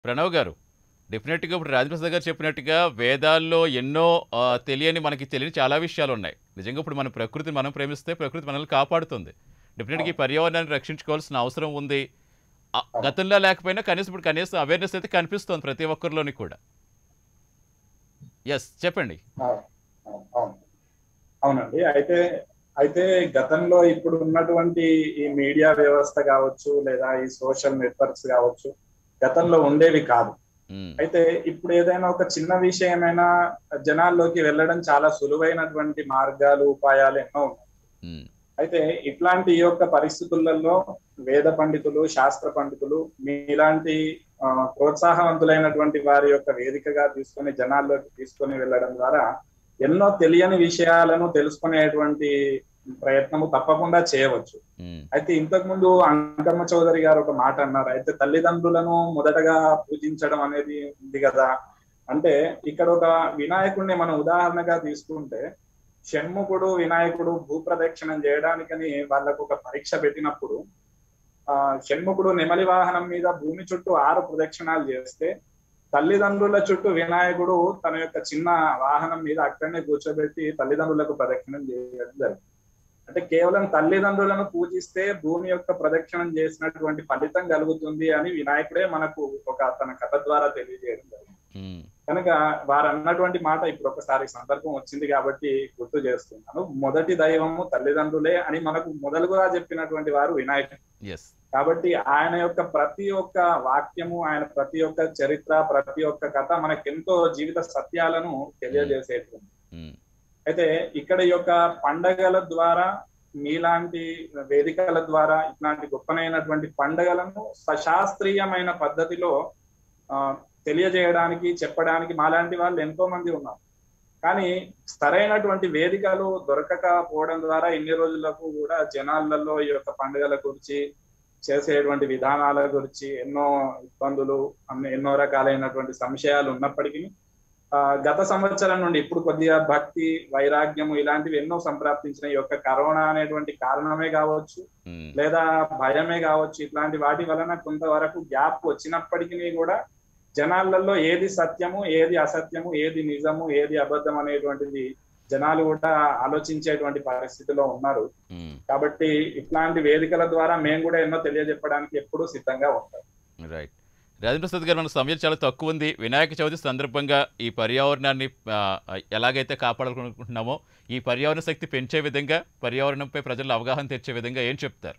ప్రణవ్ గారు డెఫినెట్గా ఇప్పుడు రాజప్రసాద్ గారు చెప్పినట్టుగా వేదాల్లో ఎన్నో ఆ, తెలియని మనకి తెలియని చాలా విషయాలు ఉన్నాయి నిజంగా ఇప్పుడు మన ప్రకృతిని మనం ప్రేమిస్తే ప్రకృతి మనల్ని కాపాడుతుంది డెఫినెట్గా ఈ పర్యావరణాన్ని రక్షించుకోవాల్సిన అవసరం ఉంది ఆ, గతంలో లేకపోయినా కనీసం ఇప్పుడు కనీసం అవేర్నెస్ అయితే కనిపిస్తుంది ప్రతి ఒక్కరిలోని కూడా ఎస్ చెప్పండి అవును, అవును, అవును. అవునండి అయితే అయితే గతంలో ఇప్పుడు ఉన్నటువంటి ఈ మీడియా వ్యవస్థ కావచ్చు లేదా ఈ సోషల్ నెట్వర్క్స్ కావచ్చు గతంలో ఉండేవి కాదు ఉమ్, అయితే ఇప్పుడు ఏదైనా ఒక చిన్న విషయమైనా జనాల్లోకి వెళ్ళడం చాలా సులువైనటువంటి మార్గాలు ఉపాయాలు ఎన్నో ఉన్నాయి ఉమ్, అయితే ఇట్లాంటి ఈ యొక్క పరిస్థితులలో వేద పండితులు శాస్త్ర పండితులు మీలాంటి ఆ, ప్రోత్సాహవంతులైనటువంటి వారి యొక్క వేదికగా తీసుకొని జనాల్లోకి తీసుకొని వెళ్ళడం ద్వారా ఎన్నో తెలియని విషయాలను తెలుసుకునేటువంటి ప్రయత్నము తప్పకుండా చేయవచ్చు ఉమ్, అయితే ఇంతకు ముందు అంకమ్మ చౌదరి గారు ఒక మాట అన్నారు అయితే తల్లిదండ్రులను మొదటగా పూజించడం అనేది ఉంది కదా అంటే ఇక్కడ ఒక వినాయకుడిని మనం ఉదాహరణగా తీసుకుంటే షణ్ముఖుడు వినాయకుడు భూప్రదక్షిణం చేయడానికని వాళ్ళకు ఒక పరీక్ష పెట్టినప్పుడు ఆ షణ్ముఖుడు నెమలి వాహనం మీద భూమి చుట్టూ ఆరు ప్రదక్షిణాలు చేస్తే తల్లిదండ్రుల చుట్టూ వినాయకుడు తన యొక్క చిన్న వాహనం మీద అక్కడనే కూర్చోబెట్టి తల్లిదండ్రులకు ప్రదక్షిణం చేయడం జరిగింది అంటే కేవలం తల్లిదండ్రులను పూజిస్తే భూమి యొక్క ప్రదక్షిణం చేసినటువంటి ఫలితం కలుగుతుంది అని వినాయకుడే మనకు ఒక తన కథ ద్వారా తెలియజేయడం జరిగింది ఉమ్, కనుక వారు అన్నటువంటి మాట ఇప్పుడు ఒకసారి సందర్భం వచ్చింది కాబట్టి గుర్తు చేస్తున్నాను మొదటి దైవము తల్లిదండ్రులే అని మనకు మొదలుగా చెప్పినటువంటి వారు వినాయకుడు ఎస్ కాబట్టి ఆయన యొక్క ప్రతి ఒక్క వాక్యము ఆయన ప్రతి ఒక్క చరిత్ర ప్రతి ఒక్క కథ మనకెంతో జీవిత సత్యాలను తెలియజేసేటువంటి ఉమ్, అయితే ఇక్కడ ఈ యొక్క పండగల ద్వారా మీలాంటి వేదికల ద్వారా ఇట్లాంటి గొప్పనైనటువంటి పండగలను సశాస్త్రీయమైన పద్ధతిలో ఆ, తెలియజేయడానికి చెప్పడానికి మాలాంటి వాళ్ళు ఎంతో మంది ఉన్నారు కానీ సరైనటువంటి వేదికలు దొరకకపోవడం ద్వారా ఇన్ని రోజులకు కూడా జనాలలో ఈ యొక్క పండుగల గురించి చేసేటువంటి విధానాల గురించి ఎన్నో ఇబ్బందులు అన్ని ఎన్నో రకాలైనటువంటి సంశయాలు ఉన్నప్పటికీ ఆ, గత సంవత్సరం నుండి ఇప్పుడు కొద్దిగా భక్తి వైరాగ్యము ఇలాంటివి ఎన్నో సంప్రాప్తించిన ఈ యొక్క కరోనా అనేటువంటి కారణమే కావచ్చు ఉమ్, లేదా భయమే కావచ్చు ఇట్లాంటి వాటి వలన కొంతవరకు గ్యాప్ వచ్చినప్పటికీ కూడా జనాలలో ఏది సత్యము ఏది అసత్యము ఏది నిజము ఏది అబద్ధం అనేటువంటిది జనాలు కూడా ఆలోచించేటువంటి పరిస్థితిలో ఉన్నారు ఉమ్. కాబట్టి ఇట్లాంటి వేదికల ద్వారా మేము కూడా ఎన్నో తెలియజెప్పడానికి ఎప్పుడూ సిద్ధంగా ఉంటాం రైట్ రాజేంద్ర ప్రసాద్ గారు మన సమయం చాలా తక్కువ ఉంది వినాయక చవితి సందర్భంగా ఈ పర్యావరణాన్ని ఆ, ఎలాగైతే కాపాడాలనుకుంటున్నామో ఈ పర్యావరణ శక్తి పెంచే విధంగా పర్యావరణంపై ప్రజల్లో అవగాహన తెచ్చే విధంగా ఏం చెప్తారు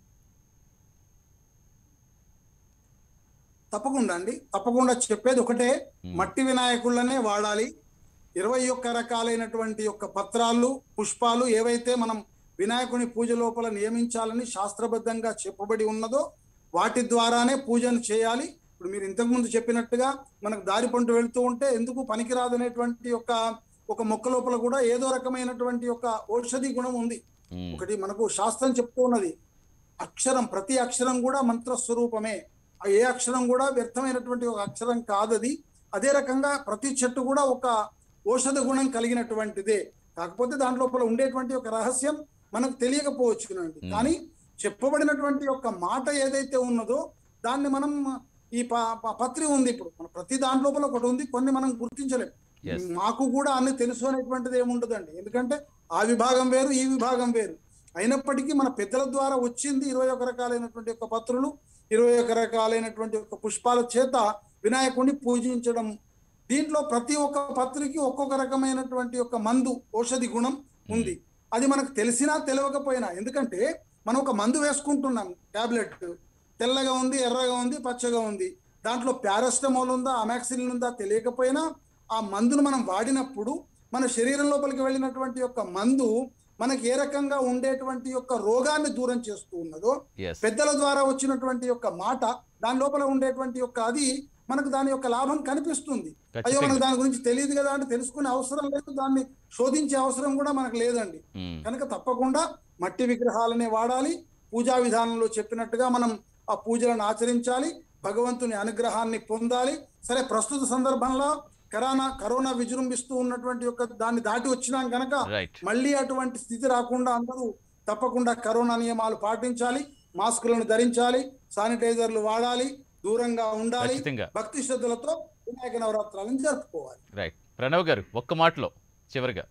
తప్పకుండా అండి తప్పకుండా చెప్పేది ఒకటే ఉమ్, మట్టి వినాయకుళ్ళనే వాడాలి ఇరవై ఒక్క రకాలైనటువంటి యొక్క పత్రాలు పుష్పాలు ఏవైతే మనం వినాయకుని పూజ లోపల నియమించాలని శాస్త్రబద్ధంగా చెప్పబడి ఉన్నదో వాటి ద్వారానే పూజను చేయాలి ఇప్పుడు మీరు ఇంతకుముందు చెప్పినట్టుగా మనకు దారి పంటు వెళ్తూ ఉంటే ఎందుకు పనికిరాదనేటువంటి ఒక ఒక మొక్క లోపల కూడా ఏదో రకమైనటువంటి ఒక ఔషధి గుణం ఉంది ఉమ్, ఒకటి మనకు శాస్త్రం చెప్తూ ఉన్నది అక్షరం ప్రతి అక్షరం కూడా మంత్ర స్వరూపమే ఆ ఏ అక్షరం కూడా వ్యర్థమైనటువంటి ఒక అక్షరం కాదది అదే రకంగా ప్రతి చెట్టు కూడా ఒక ఔషధ గుణం కలిగినటువంటిదే కాకపోతే దాని లోపల ఉండేటువంటి ఒక రహస్యం మనకు తెలియకపోవచ్చునండి Hmm. కానీ చెప్పబడినటువంటి ఒక మాట ఏదైతే ఉన్నదో దాన్ని మనం ఈ ప- ప- పత్రి ఉంది ఇప్పుడు మన ప్రతి దాని లోపల ఒకటి ఉంది కొన్ని మనం గుర్తించలేం Yes. మాకు కూడా అన్ని తెలుసు అనేటువంటిది ఏముండదండి ఎందుకంటే ఆ విభాగం వేరు ఈ విభాగం వేరు అయినప్పటికీ మన పెద్దల ద్వారా వచ్చింది ఇరవై ఒక రకాలైనటువంటి యొక్క పత్రులు ఇరవై ఒక రకాలైనటువంటి యొక్క పుష్పాల చేత వినాయకుడిని పూజించడం దీంట్లో ప్రతి ఒక్క పత్రికి ఒక్కొక్క రకమైనటువంటి యొక్క మందు ఔషధి గుణం ఉంది అది మనకు తెలిసినా తెలియకపోయినా ఎందుకంటే మనం ఒక మందు వేసుకుంటున్నాం టాబ్లెట్ తెల్లగా ఉంది ఎర్రగా ఉంది పచ్చగా ఉంది దాంట్లో పారాస్టమాల్ ఉందా అమాక్సిలిన్ ఉందా తెలియకపోయినా ఆ మందును మనం వాడినప్పుడు మన శరీరం లోపలికి వెళ్ళినటువంటి యొక్క మందు మనకి ఏ రకంగా ఉండేటువంటి యొక్క రోగాన్ని దూరం చేస్తూ ఉన్నదో ఎస్ పెద్దల ద్వారా వచ్చినటువంటి యొక్క మాట దాని లోపల ఉండేటువంటి యొక్క అది మనకు దాని యొక్క లాభం కనిపిస్తుంది అయ్యో ఖచ్చితంగా మనకు దాని గురించి తెలియదు కదా అంటే తెలుసుకునే అవసరం లేదు దాన్ని శోధించే అవసరం కూడా మనకు లేదండి ఉమ్, కనుక తప్పకుండా మట్టి విగ్రహాలనే వాడాలి పూజా విధానంలో చెప్పినట్టుగా మనం ఆ పూజలను ఆచరించాలి భగవంతుని అనుగ్రహాన్ని పొందాలి సరే ప్రస్తుత సందర్భంలో కరోనా కరోనా విజృంభిస్తూ ఉన్నటువంటి యొక్క దాన్ని దాటి వచ్చినాం కనుక రైట్ మళ్ళీ అటువంటి స్థితి రాకుండా అందరూ తప్పకుండా కరోనా నియమాలు పాటించాలి మాస్కులను ధరించాలి శానిటైజర్లు వాడాలి దూరంగా ఉండాలి ఖచ్చితంగా భక్తి శ్రద్ధలతో వినాయక నవరాత్రాలను జరుపుకోవాలి రైట్ ప్రణవ్ గారు ఒక్క మాటలో చివరిగా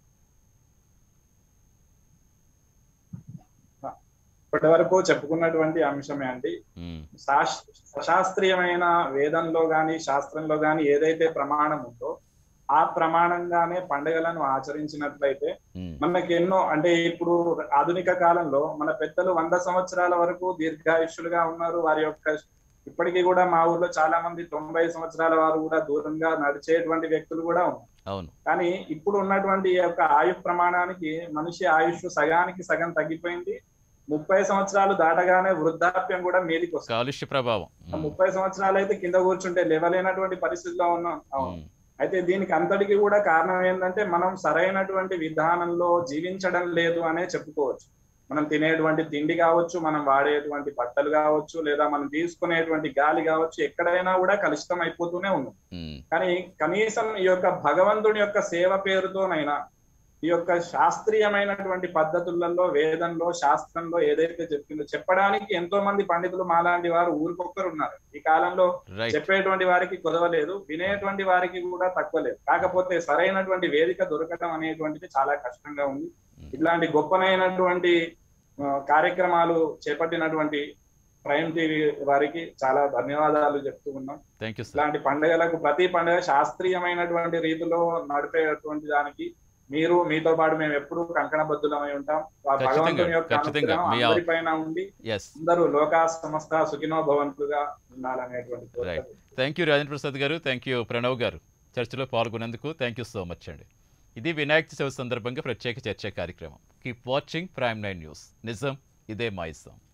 ఇప్పటి వరకు చెప్పుకున్నటువంటి అంశమే అండి ఉమ్, శాస్- శాస్త్రీయమైన వేదంలో గాని శాస్త్రంలో గాని ఏదైతే ప్రమాణం ఉందో ఆ ప్రమాణంగానే పండుగలను ఆచరించినట్లయితే ఉమ్, మనకి ఎన్నో అంటే ఇప్పుడు ఆధునిక కాలంలో మన పెద్దలు వంద సంవత్సరాల వరకు దీర్ఘాయుష్యులుగా ఉన్నారు వారి యొక్క ఇప్పటికీ కూడా మా ఊర్లో చాలా మంది తొంభై సంవత్సరాల వారు కూడా దూరంగా నడిచేటువంటి వ్యక్తులు కూడా ఉన్నారు అవును కానీ ఇప్పుడు ఉన్నటువంటి ఈ యొక్క ఆయు ప్రమాణానికి మనిషి ఆయుష్ సగానికి సగం తగ్గిపోయింది ముప్పై సంవత్సరాలు దాటగానే వృద్ధాప్యం కూడా మీదికి వస్తుంది కాలుష్య ప్రభావం ఆ ఉమ్, ముప్పై సంవత్సరాలు అయితే కింద కూర్చుంటే లేవలేనటువంటి పరిస్థితిలో ఉన్నాం అవును. ఉమ్, అయితే దీనికి అంతటికి కూడా కారణం ఏంటంటే మనం సరైనటువంటి విధానంలో జీవించడం లేదు అనే చెప్పుకోవచ్చు మనం తినేటువంటి తిండి కావచ్చు మనం వాడేటువంటి బట్టలు కావచ్చు లేదా మనం తీసుకునేటువంటి గాలి కావచ్చు ఎక్కడైనా కూడా కలుషితం అయిపోతూనే ఉంది ఉమ్, కానీ కనీసం ఈ యొక్క భగవంతుని యొక్క సేవ పేరుతోనైనా ఈ యొక్క శాస్త్రీయమైనటువంటి పద్ధతులలో వేదంలో శాస్త్రంలో ఏదైతే చెప్పిందో చెప్పడానికి ఎంతో మంది పండితులు మాలాంటి వారు ఊరికొక్కరు ఉన్నారు ఈ కాలంలో రైట్ చెప్పేటువంటి వారికి కుదవలేదు వినేటువంటి వారికి కూడా తక్కువ లేదు కాకపోతే సరైనటువంటి వేదిక దొరకడం అనేటువంటిది చాలా కష్టంగా ఉంది ఇట్లాంటి గొప్పనైనటువంటి ఆ, కార్యక్రమాలు చేపట్టినటువంటి ప్రైమ్ టీవీ వారికి చాలా ధన్యవాదాలు చెప్తూ ఉన్నాం థ్యాంక్ యూ సార్ ఇలాంటి పండుగలకు ప్రతి పండుగ శాస్త్రీయమైనటువంటి రీతిలో నడిపేటువంటి దానికి మీరు మీతో పాటు మేము ఎప్పుడూ కంకణబద్ధులమై ఉంటాం ఆ ఖచ్చితంగా, భగవంతుని యొక్క ఖచ్చితంగా. అనుగ్రహం మీ అందరిపైన ఉండి ఎస్ అందరూ లోకా సమస్త సుఖినో భవంతుగా ఉండాలనేటువంటి కోరిక. Right. Thank you Rajendra Prasad గారు థ్యాంక్ యూ ప్రణవ్ గారు చర్చలో పాల్గొన్నందుకు థ్యాంక్ యూ సో మచ్ అండి ఇది వినాయక చవితి సందర్భంగా ప్రత్యేక చర్చా కార్యక్రమం keep watching Prime nine News నిజం ఇదే మా ఇష్టం